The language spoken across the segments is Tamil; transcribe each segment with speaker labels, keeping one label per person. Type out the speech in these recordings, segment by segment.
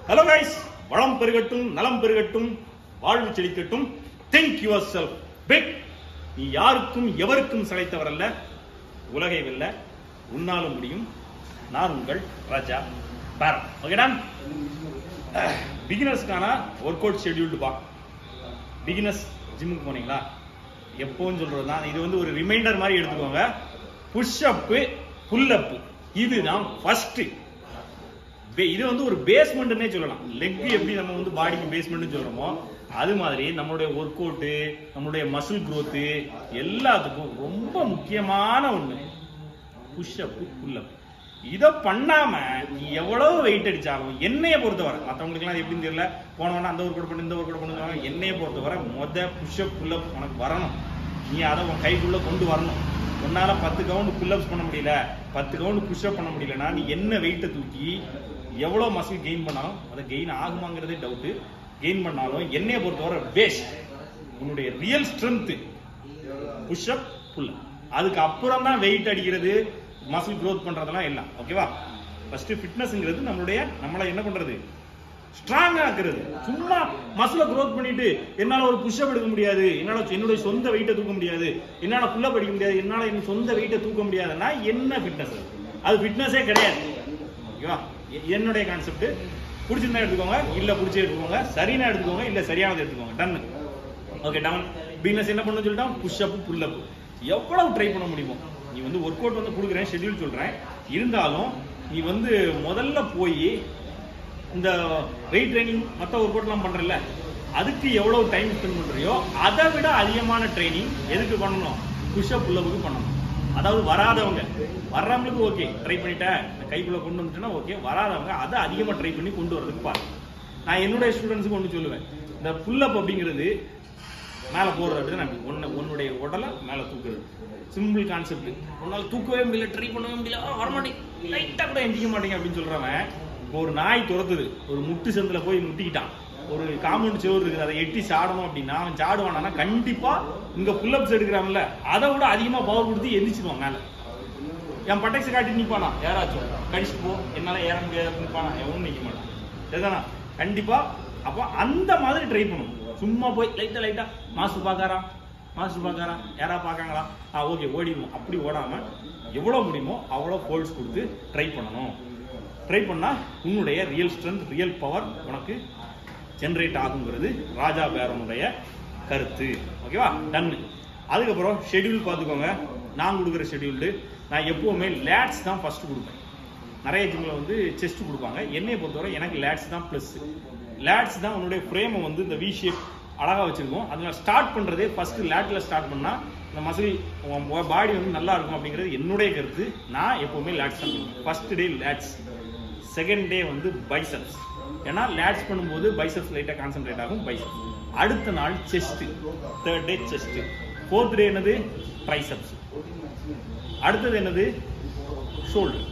Speaker 1: ஹலோ கைஸ் வளம் பெருகட்டும் நலம் பெருகட்டும் வாழ்வு செழிக்கட்டும் திங்க் யுவர் செல்ஃப் பிக் நீ யாருக்கும் எவருக்கும் சளைத்தவர் அல்ல உலகை வெல்ல உன்னாலும் முடியும் நான் உங்கள் ராஜா பேரன் ஓகேடா பிகினர்ஸ்க்கான ஒர்க் அவுட் ஷெட்யூல்டு பா பிகினர்ஸ் ஜிம்முக்கு போனீங்களா எப்பவும் சொல்றது தான் இது வந்து ஒரு ரிமைண்டர் மாதிரி எடுத்துக்கோங்க புஷ் அப்பு புல் அப்பு இதுதான் ஃபர்ஸ்ட் இது வந்து ஒரு பேஸ்மெண்ட்னே சொல்லலாம் லெக் எப்படி நம்ம வந்து பாடிக்கு பேஸ்மெண்ட் சொல்றோமோ அது மாதிரி நம்மளுடைய ஒர்க் அவுட்டு நம்மளுடைய மசில் growth எல்லாத்துக்கும் ரொம்ப முக்கியமான ஒண்ணு புஷ் அப் புல் அப் இதை பண்ணாம நீ எவ்வளவு வெயிட் அடிச்சாலும் என்னைய பொறுத்தவரை மற்றவங்களுக்குலாம் அது எப்படின்னு தெரியல போனவனா அந்த ஒரு கூட பண்ணு இந்த ஒரு கூட பண்ணுங்க என்னைய பொறுத்தவரை மொத புஷ் அப் புல் அப் உனக்கு வரணும் நீ அதை உன் கைக்குள்ள கொண்டு வரணும் உன்னால பத்து கவுண்ட் புல் அப்ஸ் பண்ண முடியல பத்து கவுண்ட் புஷ் அப் பண்ண முடியலன்னா நீ என்ன வெயிட்டை தூக்கி எவ்வளவு மசில் கெயின் பண்ணாலும் அதை கெயின் ஆகுமாங்கிறதே டவுட்டு கெயின் பண்ணாலும் என்னைய பொறுத்தவரை வேஸ்ட் உன்னுடைய real strength push up pull அதுக்கு அப்புறம் தான் வெயிட் அடிக்கிறது மசில் க்ரோத் பண்றதெல்லாம் எல்லாம் ஓகேவா ஃபர்ஸ்ட் ஃபிட்னஸ்ங்கிறது நம்மளுடைய நம்மளை என்ன பண்றது ஸ்ட்ராங் ஆக்குறது சும்மா மசில க்ரோத் பண்ணிட்டு என்னால ஒரு புஷ் எடுக்க முடியாது என்னால என்னுடைய சொந்த வெயிட்டை தூக்க முடியாது என்னால புல் அப் அடிக்க முடியாது என்னால என் சொந்த வெயிட்டை தூக்க முடியாதுன்னா என்ன ஃபிட்னஸ் அது ஃபிட்னஸே கிடையாது ஓகேவா எ- என்னுடைய கான்செப்ட் பிடிச்சிருந்தா எடுத்துக்கோங்க இல்ல பிடிச்சி எடுத்துக்கோங்க சரினா எடுத்துக்கோங்க இல்ல சரியானது எடுத்துக்கோங்க டன் ஓகே டவுன் பிகினஸ் என்ன பண்ணணும்னு சொல்லிட்டோம் புஷ் அப் புல் அப் எவ்வளவு ட்ரை பண்ண முடியுமோ நீ வந்து ஒர்க் அவுட் வந்து கொடுக்குறேன் ஷெட்யூல் சொல்றேன் இருந்தாலும் நீ வந்து முதல்ல போய் இந்த வெயிட் ட்ரைனிங் மற்ற ஒர்க் அவுட்லாம் பண்றல அதுக்கு எவ்வளவு டைம் ஸ்பெண்ட் பண்றியோ அதை விட அதிகமான ட்ரைனிங் எதுக்கு பண்ணணும் புஷ் அப் புல் அப்புக்கு பண்ணணும் அதாவது வராதவங்க வர்றவங்களுக்கு ஓகே ட்ரை பண்ணிட்டேன் இந்த கைக்குள்ள கொண்டு வந்துட்டேன்னா ஓகே வராதவங்க அதை அதிகமாக ட்ரை பண்ணி கொண்டு வரதுக்கு பாரு நான் என்னுடைய ஸ்டூடெண்ட்ஸுக்கு ஒன்று சொல்லுவேன் இந்த புல் அப் அப்படிங்கிறது மேலே போகிறது அப்படிதான் நான் உன்னை உன்னுடைய உடலை மேலே தூக்குறது சிம்பிள் கான்செப்ட் உன்னால் தூக்கவே முடியல ட்ரை பண்ணவே முடியல ஆ, வரமாட்டேங்க லைட்டாக கூட எந்திக்க மாட்டேங்க அப்படின்னு சொல்கிறவன் இப்போ ஒரு நாய் துரத்துது ஒரு முட்டு சந்தில் போய் முட்டிக்கிட்டான் ஒரு காம்பவுண்ட் செவர் இருக்குது அதை எட்டி சாடணும் அப்படின்னா அவன் சாடுவானா கண்டிப்பா இங்க புல்லப்ஸ் எடுக்கிறான்ல அதை விட அதிகமா பவர் கொடுத்து எந்திரிச்சிடுவான் மேல என் பட்டக்ஸை காட்டி நிப்பானா யாராச்சும் கடிச்சு போ என்னால ஏற முடியாது நிப்பானா எவனும் நிக்க மாட்டான் சரிதானா கண்டிப்பா அப்போ அந்த மாதிரி ட்ரை பண்ணணும் சும்மா போய் லைட்டா லைட்டா மாஸ்டர் பாக்காரா மாஸ்டர் பாக்காரா யாரா பார்க்காங்களா ஆ ஓகே ஓடிடுவோம் அப்படி ஓடாம எவ்வளவு முடியுமோ அவ்வளோ ஃபோல்ஸ் கொடுத்து ட்ரை பண்ணணும் ட்ரை பண்ணா உன்னுடைய ரியல் ஸ்ட்ரென்த் ரியல் பவர் உனக்கு ஜென்ரேட் ஆகுங்கிறது ராஜா பேரனுடைய கருத்து ஓகேவா டன் அதுக்கப்புறம் ஷெட்யூல் பார்த்துக்கோங்க நான் கொடுக்குற ஷெட்யூல்டு நான் எப்பவுமே லேட்ஸ் தான் ஃபர்ஸ்ட் கொடுப்பேன் நிறைய ஜிம்மில் வந்து செஸ்ட் கொடுப்பாங்க என்னைய பொறுத்தவரை எனக்கு லேட்ஸ் தான் ப்ளஸ் லேட்ஸ் தான் உன்னுடைய ஃப்ரேமை வந்து இந்த வி ஷேப் அழகாக வச்சிருக்கும் அதில் ஸ்டார்ட் பண்ணுறதே ஃபர்ஸ்ட் லேட்டில் ஸ்டார்ட் பண்ணால் இந்த மசில் பாடி வந்து நல்லா இருக்கும் அப்படிங்கிறது என்னுடைய கருத்து நான் எப்பவுமே லேட்ஸ் தான் கொடுப்பேன் first day lats second day வந்து பைசப்ஸ் ஏன்னா லேட்ஸ் பண்ணும்போது பைசப்ஸ் லைட்டாக கான்சென்ட்ரேட் ஆகும் பைசப்ஸ் அடுத்த நாள் chest third day chest fourth day என்னது ட்ரைசப்ஸ் அடுத்தது என்னது ஷோல்டர்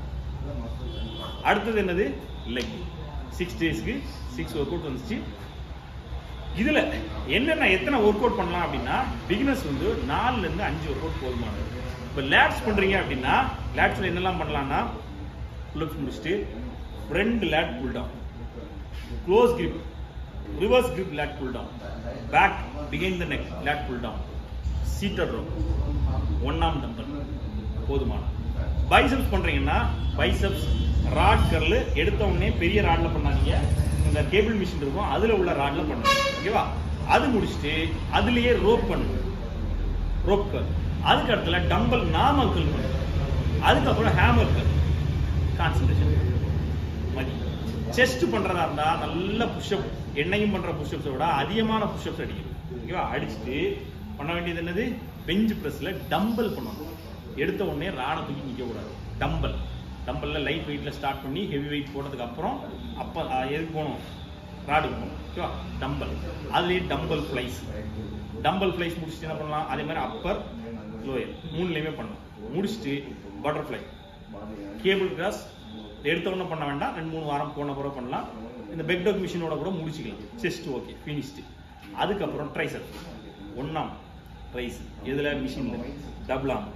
Speaker 1: அடுத்தது என்னது லெக் சிக்ஸ் டேஸ்க்கு சிக்ஸ் ஒர்க் அவுட் வந்துச்சு இதுல என்னென்ன எத்தனை ஒர்க் அவுட் பண்ணலாம் அப்படின்னா பிகினர்ஸ் வந்து நாலுல இருந்து அஞ்சு ஒர்க் அவுட் போதுமானது இப்போ லேட்ஸ் பண்றீங்க அப்படின்னா லேட்ஸ்ல என்னெல்லாம் பண்ணலாம்னா புல்லப்ஸ் முடிச்சுட்டு front lat pull down close grip reverse grip lat pull down back பிகைன் the neck lat pull down seater row one arm dumbbell போதுமான பைசப்ஸ் பண்றீங்கன்னா பைசப்ஸ் ராட் கர்ல் எடுத்த உடனே பெரிய ராட்ல பண்ணாதீங்க இந்த கேபிள் மிஷின் இருக்கும் அதுல உள்ள ராட்ல பண்ணுங்க ஓகேவா அது முடிச்சுட்டு அதுலயே ரோப் பண்ணுங்க ரோப் கர் அதுக்கு அடுத்துல டம்பல் நார்மல் கல் பண்ணுங்க அதுக்கப்புறம் ஹேமர் கல் கான்சன்ட்ரேஷன் மதி செஸ்ட் பண்றதா இருந்தா நல்ல புஷ்அப் எண்ணெயும் பண்ற புஷ்அப்ஸை விட அதிகமான புஷ்அப்ஸ் அடிக்கணும் ஓகேவா அடிச்சுட்டு பண்ண வேண்டியது என்னது பெஞ்ச் பிரஸ்ல டம்பல் பண்ணணும் எடுத்த உடனே ராடை தூக்கி நிக்க கூடாது டம்பல் டம்பல்ல லைட் வெயிட்ல ஸ்டார்ட் பண்ணி ஹெவி வெயிட் போட்டதுக்கு அப்புறம் அப்ப அஹ், எதுக்கு போகணும் ராடுக்கு போகணும் ஓகேவா டம்பல் அதுலயே டம்பல் ஃபிளைஸ் டம்பல் ஃபிளைஸ் முடிச்சுட்டு என்ன பண்ணலாம் அதே மாதிரி அப்பர் லோயர் மூணுலையுமே பண்ணலாம் முடிச்சுட்டு பட்டர்ஃப்ளை கேபிள் கிராஸ் எடுத்த உடனே பண்ண வேண்டாம் ரெண்டு மூணு வாரம் போன பிறகு பண்ணலாம் இந்த பெக் டாக் மிஷினோட கூட முடிச்சுக்கலாம் செஸ்ட் ஓகே ஃபினிஷ்டு அதுக்கப்புறம் ட்ரைசர் ஒன்னாம் ரைஸ் எதுல மிஷின்ல டபுள் ஆம்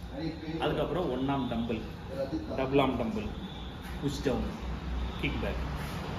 Speaker 1: அதுக்கப்புறம் ஒன்னாம் dumbbell double arm dumbbell push down kick back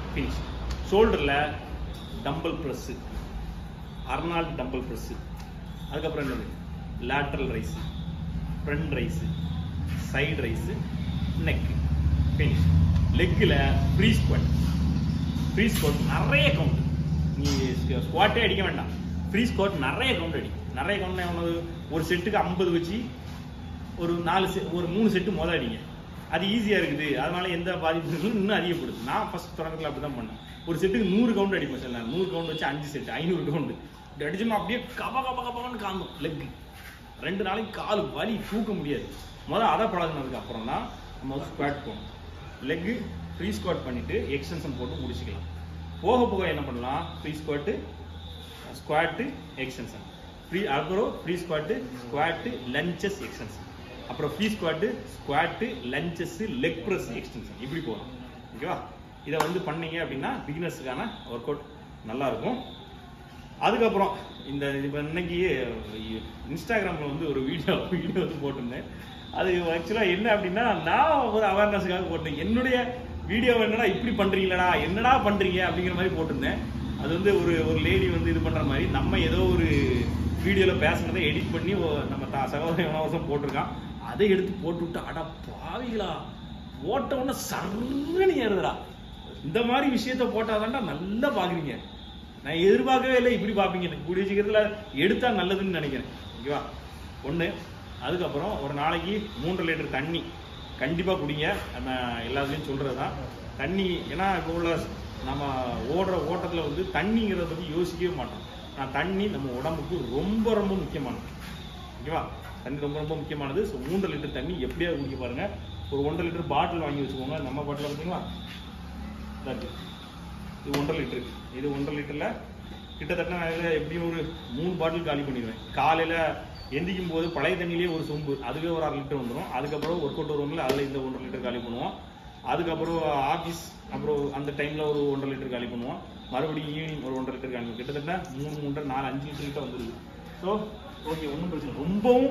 Speaker 1: finish ஷோல்டரில் dumbbell press Arnold dumbbell press அதுக்கப்புறம் என்னது lateral raise front raise side raise neck finish லெக்கில் ஃப்ரீ ஸ்குவாட் ஃப்ரீ ஸ்குவாட் நிறைய கவுண்ட் நீ ஸ்குவாட்டே அடிக்க வேண்டாம் ஃப்ரீ ஸ்குவாட் நிறைய கவுண்ட் அடி நிறைய கவுண்ட் எவ்வளவு ஒரு செட்டுக்கு ஐம்பது வச்சு ஒரு நாலு செ ஒரு மூணு செட்டு மொதல் அடிங்க அது ஈஸியாக இருக்குது அதனால எந்த பாதிப்பும் இல்லை, இன்னும் அதிகப்படுது நான் ஃபர்ஸ்ட் தொடக்கத்தில் அப்படி தான் பண்ணேன் ஒரு செட்டுக்கு நூறு கவுண்ட் அடிப்பேன் சில நேரம். நூறு கவுண்ட் வச்சு அஞ்சு செட்டு ஐநூறு கவுண்ட் இப்படி அடிச்சோம்னா அப்படியே கப கப கபன்னு காந்தும் லெக்கு ரெண்டு நாளைக்கு கால் வலி தூக்க முடியாது முதல்ல அதை பழகுனதுக்கு அப்புறம் தான் நம்ம வந்து ஸ்குவாட் போகணும் லெக்கு ஃப்ரீ ஸ்குவாட் பண்ணிட்டு எக்ஸ்டென்ஷன் போட்டு முடிச்சுக்கலாம் போக போக என்ன பண்ணலாம் free squat squat extension free அப்புறம் free squat squat lunges extension அப்புறம் free squat squat lunges leg press extension இப்படி போகலாம் ஓகேவா இதை வந்து பண்ணீங்க அப்படின்னா பிகினர்ஸுக்கான ஒர்க் அவுட் நல்லா இருக்கும் அதுக்கப்புறம் இந்த இப்போ இன்னைக்கு இன்ஸ்டாகிராமில் வந்து ஒரு வீடியோ வீடியோ வந்து போட்டிருந்தேன் அது ஆக்சுவலாக என்ன அப்படின்னா நான் ஒரு அவேர்னஸுக்காக போட்டேன் என்னுடைய வீடியோ என்னடா இப்படி பண்ணுறீங்களடா என்னடா பண்ணுறீங்க அப்படிங்கிற மாதிரி போட்டிருந்தேன் அது வந்து ஒரு ஒரு லேடி வந்து இது பண்ணுற மாதிரி நம்ம ஏதோ ஒரு வீடியோவில் பேசுனதை எடிட் பண்ணி ஒ- நம்ம தா சகோதரன் இலவசம் போட்டிருக்கான் அதை எடுத்து போட்டு விட்டு அட பாவிகளா போட்ட உடனே சர்ன்னு ஏறுதுடா இந்த மாதிரி விஷயத்த போட்டாதான்டா நல்லா பாக்குறீங்க நான் எதிர்பார்க்கவே இல்லை இப்படி பார்ப்பீங்க எனக்கு கூடிய சீக்கிரத்துல எடுத்தா நல்லதுன்னு நினைக்கிறேன் ஓகேவா ஒண்ணு அதுக்கப்புறம் ஒரு நாளைக்கு மூன்று லிட்டர் தண்ணி கண்டிப்பா குடிங்க நம்ம எல்லாத்துலயும் சொல்றதுதான் தண்ணி ஏன்னா இப்போ உள்ள நம்ம ஓடுற ஓட்டத்துல வந்து தண்ணிங்கிறத பத்தி யோசிக்கவே மாட்டோம் நான் தண்ணி நம்ம உடம்புக்கு ரொம்ப ரொம்ப முக்கியமானது ஓகேவா தண்ணி ரொம்ப ரொம்ப முக்கியமானது ஸோ மூன்று லிட்டர் தண்ணி எப்படியாவது குடிக்க பாருங்க ஒரு ஒன்றரை லிட்டர் பாட்டில் வாங்கி வச்சுக்கோங்க நம்ம பாட்டில் பார்த்தீங்களா இதா இருக்கு. இது ஒன்றரை லிட்டரு இது ஒன்றரை லிட்டரில் கிட்டத்தட்ட நான் இதில் எப்படியும் ஒரு மூணு பாட்டில் காலி பண்ணிடுவேன் காலையில் எந்திக்கும் போது பழைய தண்ணியிலே ஒரு சொம்பு அதுவே ஒரு அரை லிட்டர் வந்துடும் அதுக்கப்புறம் ஒர்க் அவுட் வருவோம்ல அதில் இந்த ஒன்றரை லிட்டர் காலி பண்ணுவோம் அதுக்கப்புறம் ஆஃபீஸ் அப்புறம் அந்த டைமில் ஒரு ஒன்றரை லிட்டர் காலி பண்ணுவோம் மறுபடியும் ஈவினிங் ஒரு ஒன்றரை லிட்டர் காலி பண்ணுவோம். கிட்டத்தட்ட மூணு மூன்றரை நாலு அஞ்சு லிட்டர் கிட்ட வந்துருது ஸோ ஓகே ஒன்றும் பிரச்சனை இல்லை. ரொம்பவும்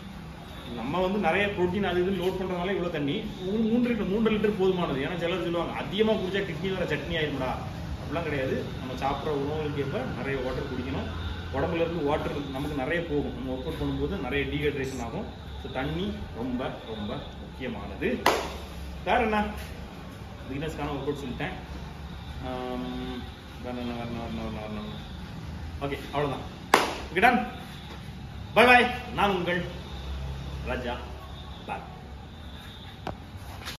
Speaker 1: நம்ம வந்து நிறைய புரோட்டீன் அது இது லோட் பண்றதுனால இவ்வளவு தண்ணி மூணு மூன்று லிட்டர் மூன்று லிட்டர் போதுமானது ஏன்னா சிலர் சொல்லுவாங்க அதிகமா குடிச்சா கிட்னி வர சட்னி ஆயிரும்டா அப்படிலாம் கிடையாது நம்ம சாப்பிட்ற உணவுகளுக்கு ஏற்ப நிறைய வாட்டர் குடிக்கணும் உடம்புல இருந்து வாட்டர் நமக்கு நிறைய போகும் நம்ம ஒர்க் அவுட் பண்ணும்போது நிறைய டீஹைட்ரேஷன் ஆகும் ஸோ தண்ணி ரொம்ப ரொம்ப முக்கியமானது வேற என்ன பிகினர்ஸ்க்கான ஒர்க் அவுட் சொல்லிட்டேன் ஆம், வேற என்ன வேற என்ன வேற என்ன வேற என்ன வேற என்ன ஓகே அவ்வளோதான் ஓகே டன் பாய் பாய் நான் உங்கள் ராஜா